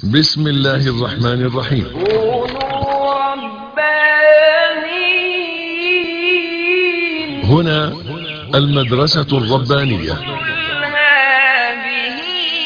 بسم الله الرحمن الرحيم كونوا ربانيين هنا المدرسة الربانية قل هذه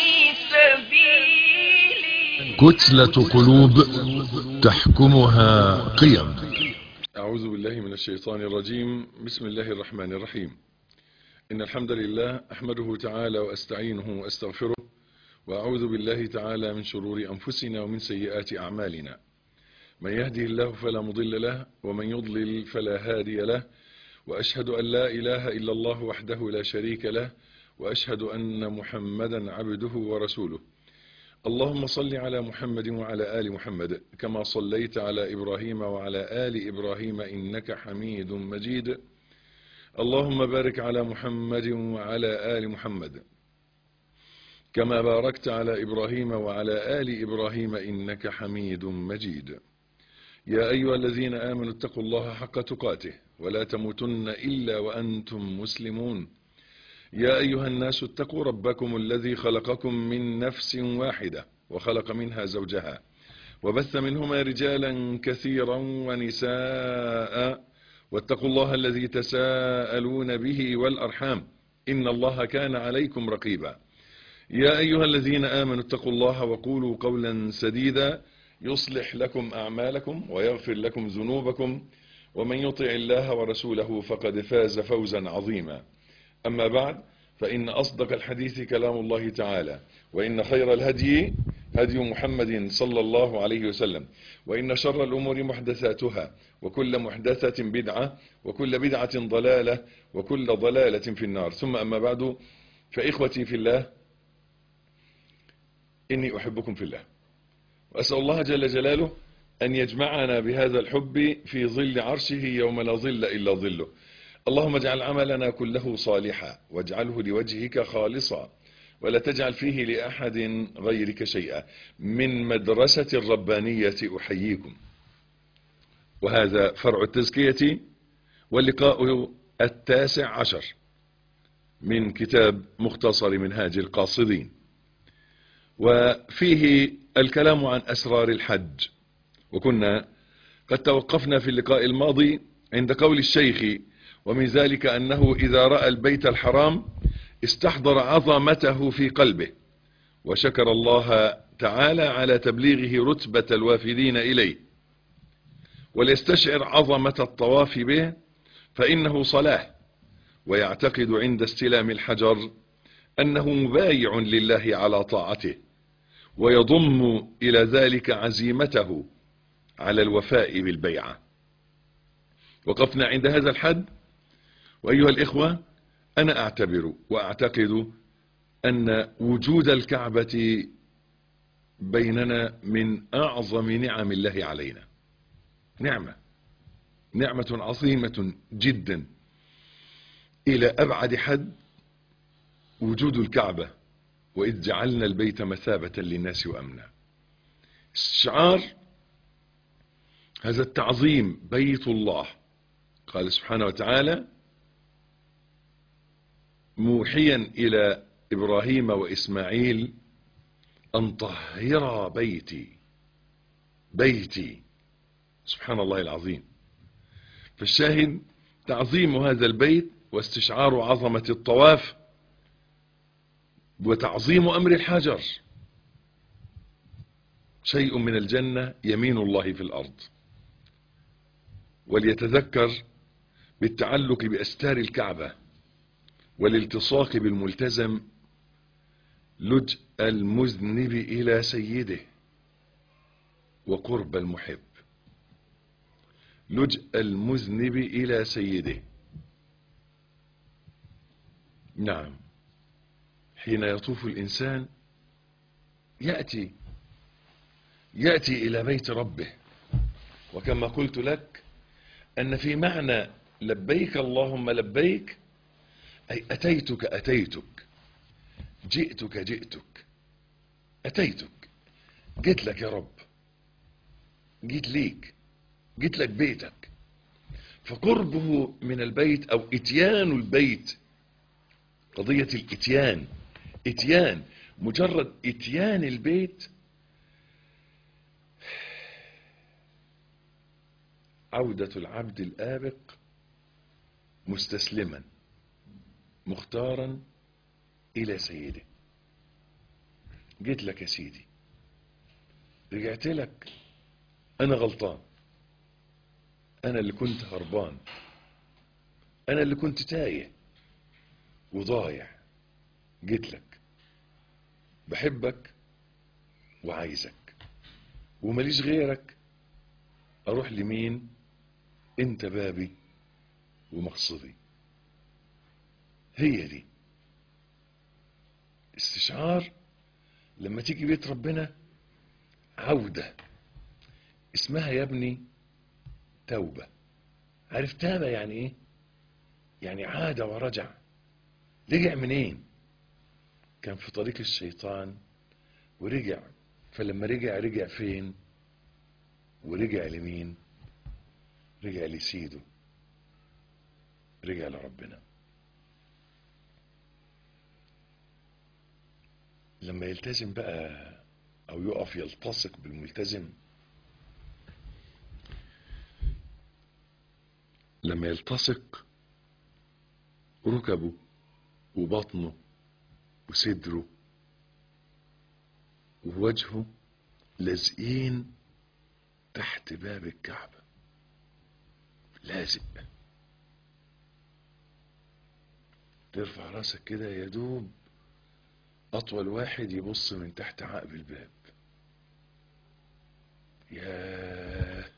سبيلي كتلة قلوب تحكمها قيم أعوذ بالله من الشيطان الرجيم بسم الله الرحمن الرحيم إن الحمد لله أحمده تعالى وأستعينه وأستغفره وأعوذ بالله تعالى من شرور أنفسنا ومن سيئات أعمالنا من يهده الله فلا مضل له ومن يضلل فلا هادي له وأشهد أن لا إله إلا الله وحده لا شريك له وأشهد أن محمدا عبده ورسوله اللهم صل على محمد وعلى آل محمد كما صليت على إبراهيم وعلى آل إبراهيم إنك حميد مجيد اللهم بارك على محمد وعلى آل محمد كما باركت على إبراهيم وعلى آل إبراهيم إنك حميد مجيد يا أيها الذين آمنوا اتقوا الله حق تقاته ولا تموتن إلا وأنتم مسلمون يا أيها الناس اتقوا ربكم الذي خلقكم من نفس واحدة وخلق منها زوجها وبث منهما رجالا كثيرا ونساء واتقوا الله الذي تساءلون به والأرحام إن الله كان عليكم رقيبا يا أيها الذين آمنوا اتقوا الله وقولوا قولا سديدا يصلح لكم أعمالكم ويغفر لكم ذنوبكم ومن يطع الله ورسوله فقد فاز فوزا عظيما أما بعد فإن أصدق الحديث كلام الله تعالى وإن خير الهدي هدي محمد صلى الله عليه وسلم وإن شر الأمور محدثاتها وكل محدثة بدعة وكل بدعة ضلالة وكل ضلالة في النار ثم أما بعد فإخوتي في الله إني أحبكم في الله وأسأل الله جل جلاله أن يجمعنا بهذا الحب في ظل عرشه يوم لا ظل إلا ظله اللهم اجعل عملنا كله صالحا واجعله لوجهك خالصا ولا تجعل فيه لأحد غيرك شيئا من مدرسة الربانية أحييكم وهذا فرع التزكية واللقاء التاسع عشر من كتاب مختصر منهاج القاصدين وفيه الكلام عن أسرار الحج وكنا قد توقفنا في اللقاء الماضي عند قول الشيخ ومن ذلك أنه إذا رأى البيت الحرام استحضر عظمته في قلبه وشكر الله تعالى على تبليغه رتبة الوافدين إليه وليستشعر عظمة الطواف به فإنه صلاة ويعتقد عند استلام الحجر أنه مبايع لله على طاعته ويضم إلى ذلك عزيمته على الوفاء بالبيعة وقفنا عند هذا الحد وأيها الإخوة أنا أعتبر وأعتقد أن وجود الكعبة بيننا من أعظم نعم الله علينا نعمة نعمة عظيمة جدا إلى أبعد حد وجود الكعبة وإذ جعلنا البيت مثابة للناس وأمنا استشعار هذا التعظيم بيت الله قال سبحانه وتعالى موحيا إلى إبراهيم وإسماعيل أن طهر بيتي بيتي سبحان الله العظيم فالشاهد تعظيم هذا البيت واستشعار عظمة الطواف وتعظيم أمر الحجر شيء من الجنة يمين الله في الأرض وليتذكر بالتعلق بأستار الكعبة والالتصاق بالملتزم لجأ المذنب إلى سيده وقرب المحب لجأ المذنب إلى سيده نعم حين يطوف الإنسان يأتي يأتي إلى بيت ربه وكما قلت لك أن في معنى لبيك اللهم لبيك أي أتيتك أتيتك جئتك جئتك أتيتك جيت لك يا رب جيت ليك جيت لك بيتك فقربه من البيت أو إتيان البيت قضية الإتيان إتيان مجرد إتيان البيت عودة العبد الآبق مستسلما مختارا إلى سيده جيت لك يا سيدي رجعت لك أنا غلطان أنا اللي كنت هربان أنا اللي كنت تايه وضايع جيت لك بحبك وعايزك ومليش غيرك اروح لمين انت بابي ومقصدي هي دي استشعار لما تيجي بيت ربنا عودة اسمها يا ابني توبة عارف تابة يعني ايه يعني عاد ورجع رجع منين كان في طريق الشيطان ورجع فلما رجع رجع فين ورجع لمين رجع لسيده رجع لربنا لما يلتزم بقى او يقف يلتصق بالملتزم لما يلتصق ركبه وبطنه وصدره ووجهه لازقين تحت باب الكعبة لازق ترفع راسك كده يا دوب أطول واحد يبص من تحت عقب الباب يا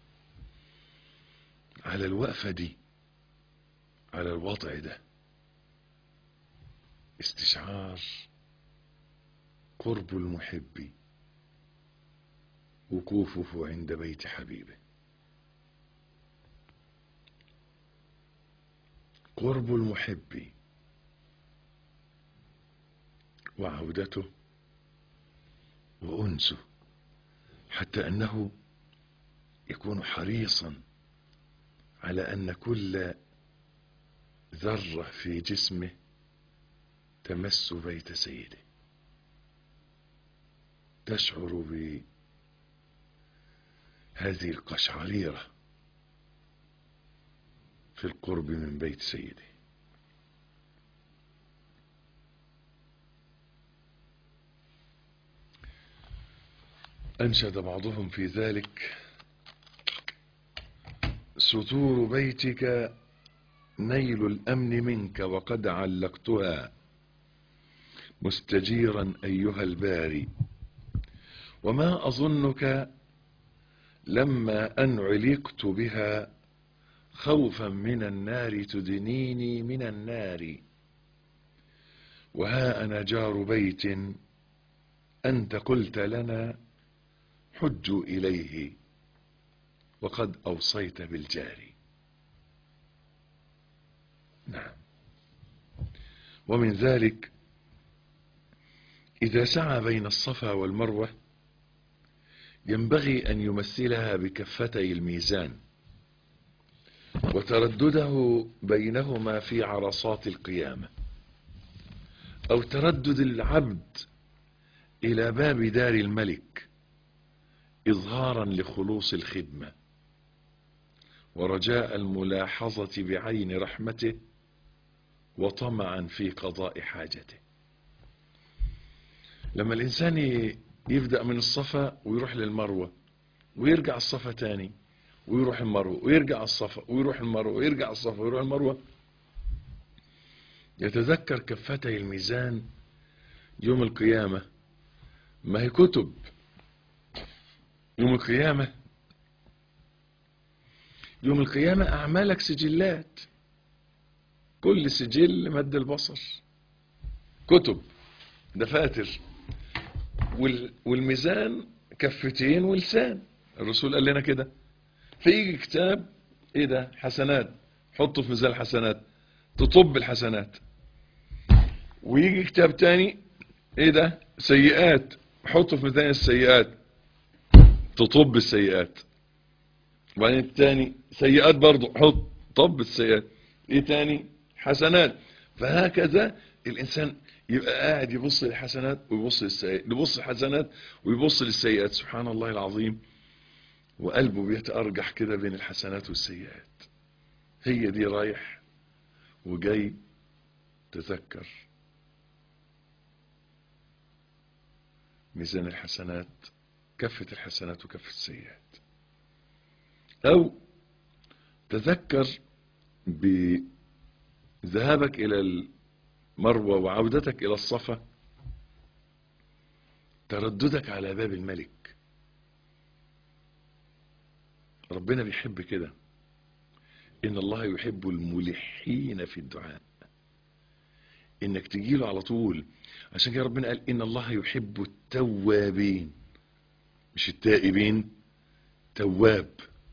على الوقفة دي على الوضع ده استشعار قرب المحب وقوفه عند بيت حبيبه قرب المحب وعودته وأنسه حتى أنه يكون حريصا على أن كل ذرة في جسمه تمس بيت سيده تشعر بهذه القشعريرة في القرب من بيت سيده أنشد بعضهم في ذلك ستور بيتك نيل الأمن منك وقد علقتها مستجيرا أيها الباري وما أظنك لما أن علقت بها خوفا من النار تدنيني من النار وها أنا جار بيت أنت قلت لنا حجوا إليه وقد أوصيت بالجار نعم ومن ذلك إذا سعى بين الصفا والمروة ينبغي أن يمثلها بكفتي الميزان وتردده بينهما في عرصات القيامة أو تردد العبد إلى باب دار الملك إظهارا لخلوص الخدمة ورجاء الملاحظة بعين رحمته وطمعا في قضاء حاجته لما الإنسان يبدأ من الصفا ويروح للمروة ويرجع الصفا تاني ويروح المروة ويرجع الصفا ويروح المروة ويرجع الصفا ويروح المروة يتذكر كفتي الميزان يوم القيامة ما هي كتب يوم القيامة يوم القيامة أعمالك سجلات كل سجل مد البصر كتب دفاتر والميزان كفتين ولسان الرسول قال لنا كده فيجي كتاب ايه ده حسنات حطه في ميزان الحسنات تطب الحسنات ويجي كتاب تاني ايه ده سيئات حطه في ميزان السيئات تطب السيئات وبعدين التاني سيئات برضه حط طب السيئات ايه تاني حسنات فهكذا الانسان يبقى قاعد يبص للحسنات ويبص للسيئات يبص للحسنات ويبص للسيئات سبحان الله العظيم وقلبه بيتأرجح كده بين الحسنات والسيئات هي دي رايح وجاي تذكر ميزان الحسنات كفة الحسنات وكفة السيئات أو تذكر بذهابك إلى المروة وعودتك إلى الصفا ترددك على باب الملك ربنا بيحب كده إن الله يحب الملحين في الدعاء إنك تجيله على طول عشان كده ربنا قال إن الله يحب التوابين مش التائبين تواب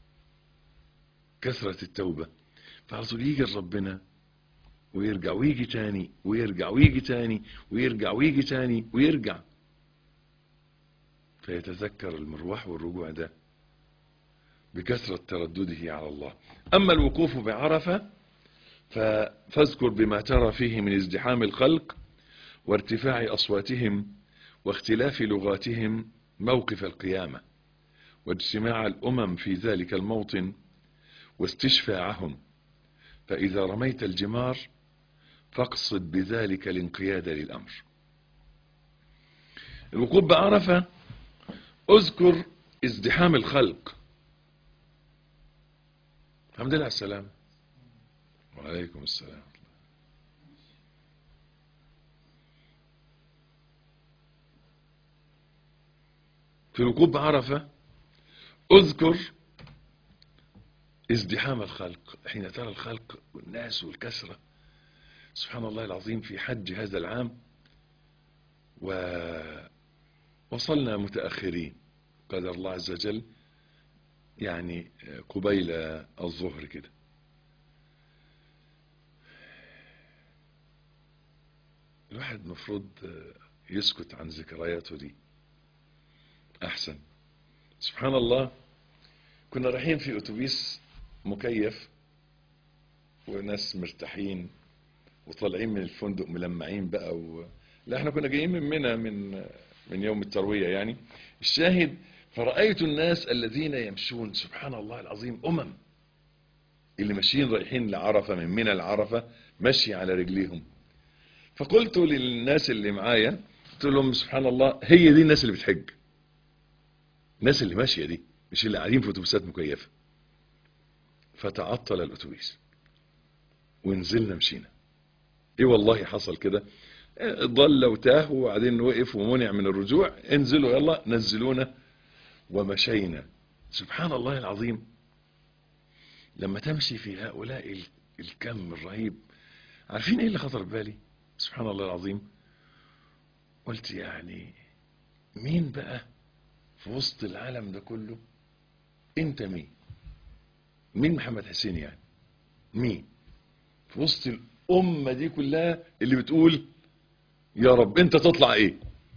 كثرة التوبة فعلى طول يجي ربنا ويرجع ويجي تاني ويرجع ويجي تاني ويرجع ويجي تاني ويرجع فيتذكر المروح والرجوع ده بكثرة تردده على الله أما الوقوف بعرفة فاذكر بما ترى فيه من ازدحام الخلق وارتفاع أصواتهم واختلاف لغاتهم موقف القيامة واجتماع الأمم في ذلك الموطن واستشفاعهم فإذا رميت الجمار فاقصد بذلك الانقياد للأمر الوقوف بعرفة اذكر ازدحام الخلق الحمد لله على السلام وعليكم السلام في الوقوف بعرفة اذكر ازدحام الخلق حين ترى الخلق والناس والكسرة سبحان الله العظيم في حج هذا العام ووصلنا متأخرين قدر الله عز وجل يعني قبيل الظهر كده الواحد مفروض يسكت عن ذكرياته دي احسن سبحان الله كنا رايحين في اتوبيس مكيف وناس مرتاحين وطالعين من الفندق ملمعين بقى و... لا احنا كنا جايين من منى من من يوم التروية يعني الشاهد فرأيت الناس الذين يمشون سبحان الله العظيم أمم اللي ماشيين رايحين لعرفة من منى لعرفة مشي على رجليهم فقلت للناس اللي معايا قلت لهم سبحان الله هي دي الناس اللي بتحج الناس اللي ماشية دي مش اللي قاعدين في اتوبيسات مكيفة فتعطل الاتوبيس ونزلنا مشينا ايه والله حصل كده ضل وتاه وبعدين وقف ومنع من الرجوع انزلوا يلا نزلونا ومشينا سبحان الله العظيم لما تمشي في هؤلاء الكم الرهيب عارفين ايه اللي خطر ببالي سبحان الله العظيم قلت يعني مين بقى في وسط العالم ده كله انت مين مين محمد حسين يعني مين في وسط الامة دي كلها اللي بتقول يا رب انت تطلع ايه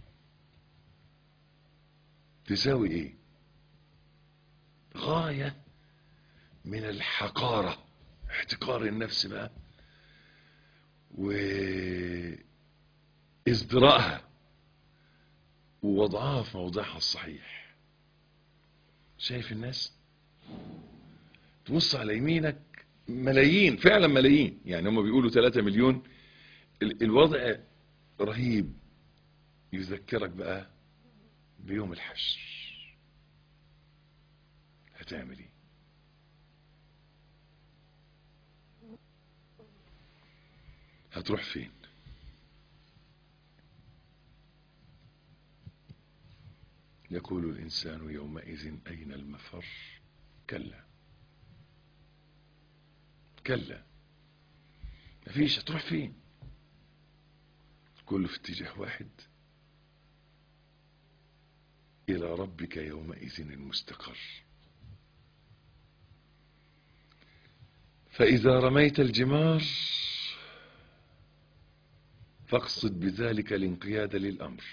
تساوي ايه غاية من الحقارة احتقار النفس بقى وازدراءها ووضعها في موضعها الصحيح شايف الناس تبص على يمينك ملايين فعلا ملايين يعني هم بيقولوا 3 مليون الوضع رهيب يذكرك بقى بيوم الحشر هتعمل ايه هتروح فين يقول الإنسان يومئذ أين المفر كلا كلا مفيش هتروح فين كله في اتجاه واحد إلى ربك يومئذ المستقر فإذا رميت الجمار فاقصد بذلك الانقياد للأمر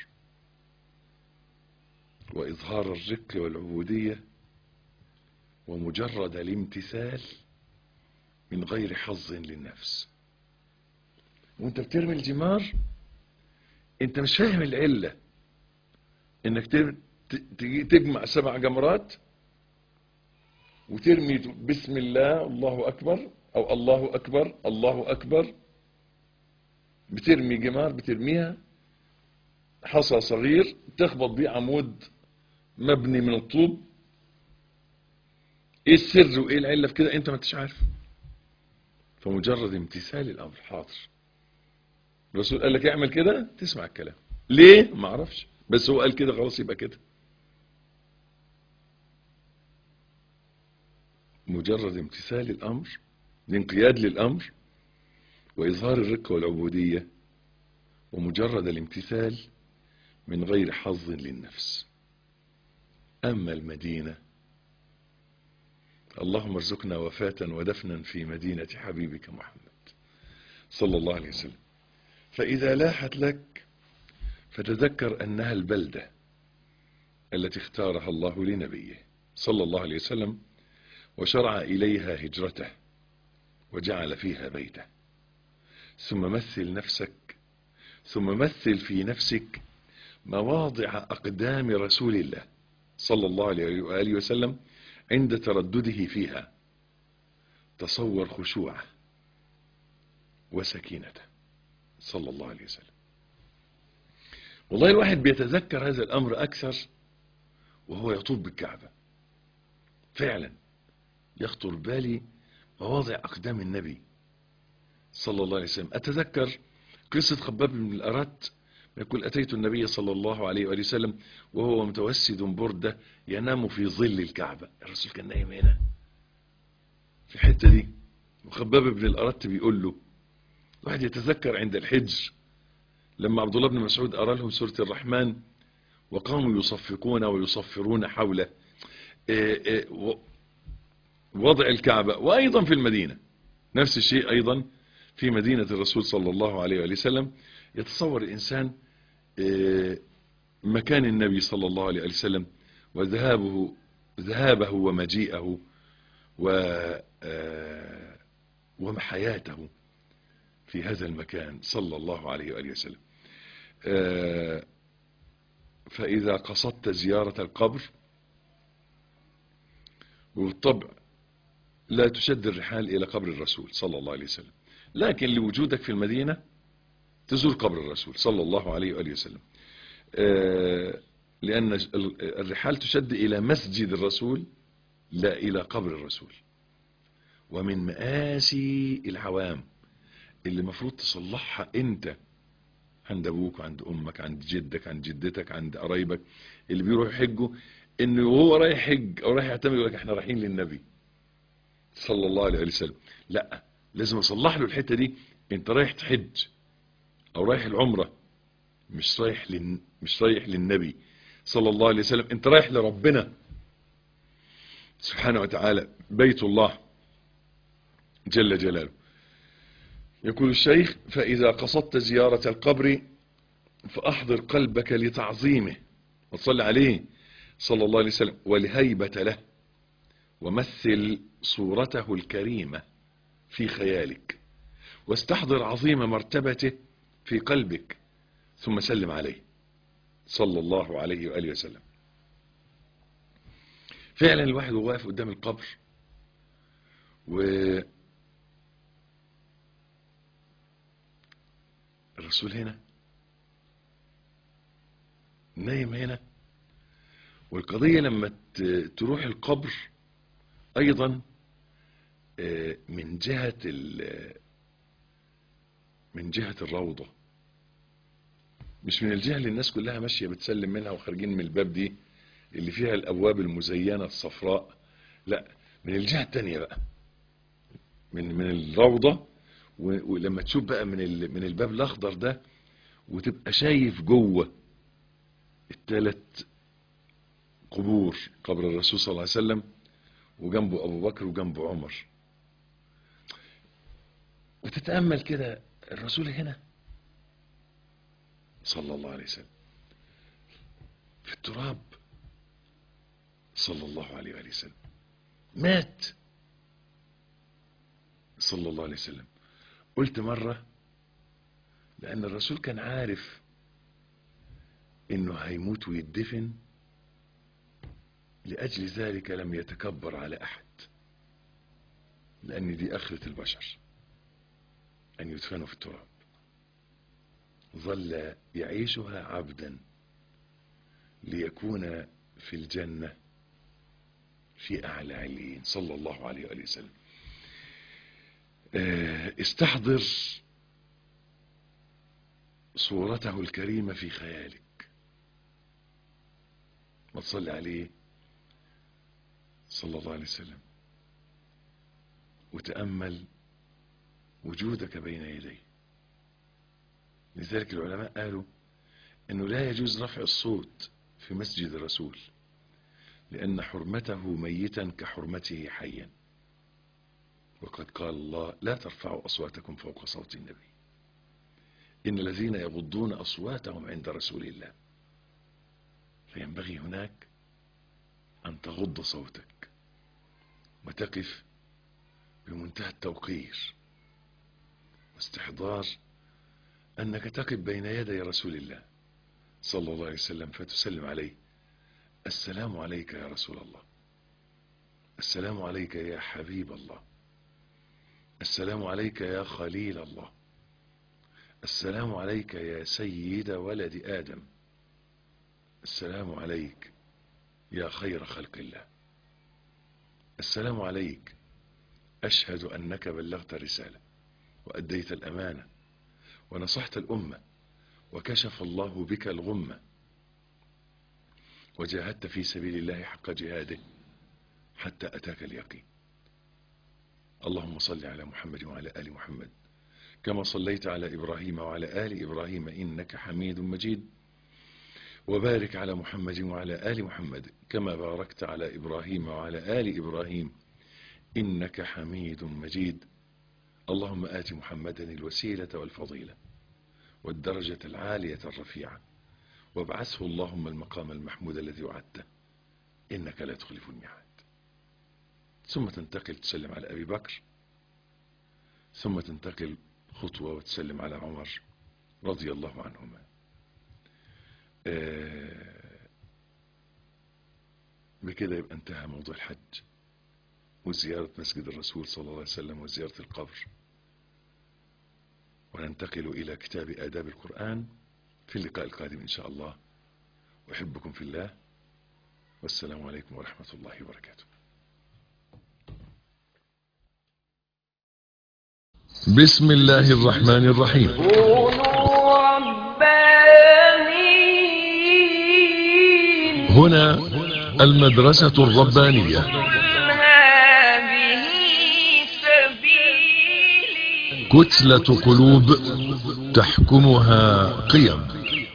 وإظهار الرق والعبودية ومجرد الامتثال من غير حظ للنفس وانت بترمي الجمار انت مش فاهم العلة انك تجمع سبع جمرات وترمي بسم الله الله أكبر أو الله أكبر الله أكبر بترمي جمار بترميها حصى صغير تخبط بيه عمود مبني من الطوب ايه السر وايه العله في كده انت ما انتش عارف فمجرد امتثال الامر حاضر الرسول قال لك اعمل كده تسمع الكلام ليه ما اعرفش بس هو قال كده خلاص يبقى كده مجرد امتثال الامر الانقياد للامر واظهار الرق والعبوديه ومجرد الامتثال من غير حظ للنفس اما المدينه اللهم ارزقنا وفاة ودفنا في مدينة حبيبك محمد صلى الله عليه وسلم فإذا لاحت لك فتذكر أنها البلدة التي اختارها الله لنبيه صلى الله عليه وسلم وشرع إليها هجرته وجعل فيها بيته ثم مثل نفسك ثم مثل في نفسك مواضع أقدام رسول الله صلى الله عليه وآله وسلم عند تردده فيها تصور خشوعه وسكينته صلى الله عليه وسلم والله الواحد بيتذكر هذا الأمر أكثر وهو يطوف بالكعبة فعلا يخطر بالي مواضع أقدام النبي صلى الله عليه وسلم أتذكر قصة خباب بن الأرات يقول أتيت النبي صلى الله عليه وآله وسلم وهو متوسد بردة ينام في ظل الكعبة الرسول كان نايم هنا في الحتة دي وخباب بن الأرت بيقول له واحد يتذكر عند الحج لما عبد الله بن مسعود أرى لهم سورة الرحمن وقاموا يصفقون ويصفرون حوله وضع الكعبة وأيضا في المدينة نفس الشيء أيضا في مدينة الرسول صلى الله عليه وآله وسلم يتصور الإنسان مكان النبي صلى الله عليه وسلم وذهابه ذهابه ومجيئه و ومحياته في هذا المكان صلى الله عليه وآله وسلم فإذا قصدت زيارة القبر وبالطبع لا تشد الرحال إلى قبر الرسول صلى الله عليه وسلم لكن لوجودك في المدينة تزور قبر الرسول صلى الله عليه وآله وسلم لأن الرحال تشد إلى مسجد الرسول لا إلى قبر الرسول ومن مآسي العوام اللي مفروض تصلحها انت عند ابوك وعند امك عند جدك عند جدتك عند قرايبك اللي بيروحوا يحجوا انه وهو رايح حج او رايح يعتمر يقول لك احنا رايحين للنبي صلى الله عليه وسلم لا لازم اصلح له الحته دي انت رايح تحج او رايح العمره مش رايح لن... مش رايح للنبي صلى الله عليه وسلم انت رايح لربنا سبحانه وتعالى بيت الله جل جلاله يقول الشيخ فإذا قصدت زيارة القبر فأحضر قلبك لتعظيمه وتصلي عليه صلى الله عليه وسلم والهيبة له ومثل صورته الكريمة في خيالك واستحضر عظيم مرتبته في قلبك ثم سلم عليه صلى الله عليه وآله وسلم فعلا الواحد وهو واقف قدام القبر و الرسول هنا نايم هنا والقضية لما تروح القبر ايضا من جهة من جهة الروضة مش من الجهة اللي الناس كلها ماشية بتسلم منها وخارجين من الباب دي اللي فيها الابواب المزينة الصفراء لا من الجهة التانية بقى من من الروضة ولما تشوف بقى من من الباب الاخضر ده وتبقى شايف جوه الثلاث قبور قبر الرسول صلى الله عليه وسلم وجنبه ابو بكر وجنبه عمر وتتامل كده الرسول هنا صلى الله عليه وسلم في التراب صلى الله عليه وآله وسلم مات صلى الله عليه وسلم قلت مرة لأن الرسول كان عارف إنه هيموت ويدفن لأجل ذلك لم يتكبر على أحد لأن دي آخرة البشر أن يدفنوا في التراب ظل يعيشها عبدا ليكون في الجنة في أعلى عليين صلى الله عليه وآله وسلم استحضر صورته الكريمة في خيالك ما تصلي عليه صلى الله عليه وسلم وتأمل وجودك بين يديه لذلك العلماء قالوا انه لا يجوز رفع الصوت في مسجد الرسول لان حرمته ميتا كحرمته حيا وقد قال الله لا ترفعوا اصواتكم فوق صوت النبي ان الذين يغضون اصواتهم عند رسول الله فينبغي هناك ان تغض صوتك وتقف بمنتهى التوقير واستحضار أنك تقف بين يدي رسول الله صلى الله عليه وسلم فتسلم عليه السلام عليك يا رسول الله السلام عليك يا حبيب الله السلام عليك يا خليل الله السلام عليك يا سيد ولد آدم السلام عليك يا خير خلق الله السلام عليك أشهد أنك بلغت رسالة وأديت الأمانة ونصحت الأمة وكشف الله بك الغمة وجاهدت في سبيل الله حق جهاده حتى أتاك اليقين اللهم صل على محمد وعلى آل محمد كما صليت على إبراهيم وعلى آل إبراهيم إنك حميد مجيد وبارك على محمد وعلى آل محمد كما باركت على إبراهيم وعلى آل إبراهيم إنك حميد مجيد اللهم آت محمدا الوسيلة والفضيلة والدرجة العالية الرفيعة وابعثه اللهم المقام المحمود الذي وعدته إنك لا تخلف الميعاد ثم تنتقل تسلم على أبي بكر ثم تنتقل خطوة وتسلم على عمر رضي الله عنهما بكده يبقى انتهى موضوع الحج وزيارة مسجد الرسول صلى الله عليه وسلم وزيارة القبر وننتقل إلى كتاب آداب القرآن في اللقاء القادم إن شاء الله أحبكم في الله والسلام عليكم ورحمة الله وبركاته بسم الله الرحمن الرحيم كونوا ربانيين هنا المدرسة الربانية قل هذه سبيلي كتلة قلوب تحكمها قيم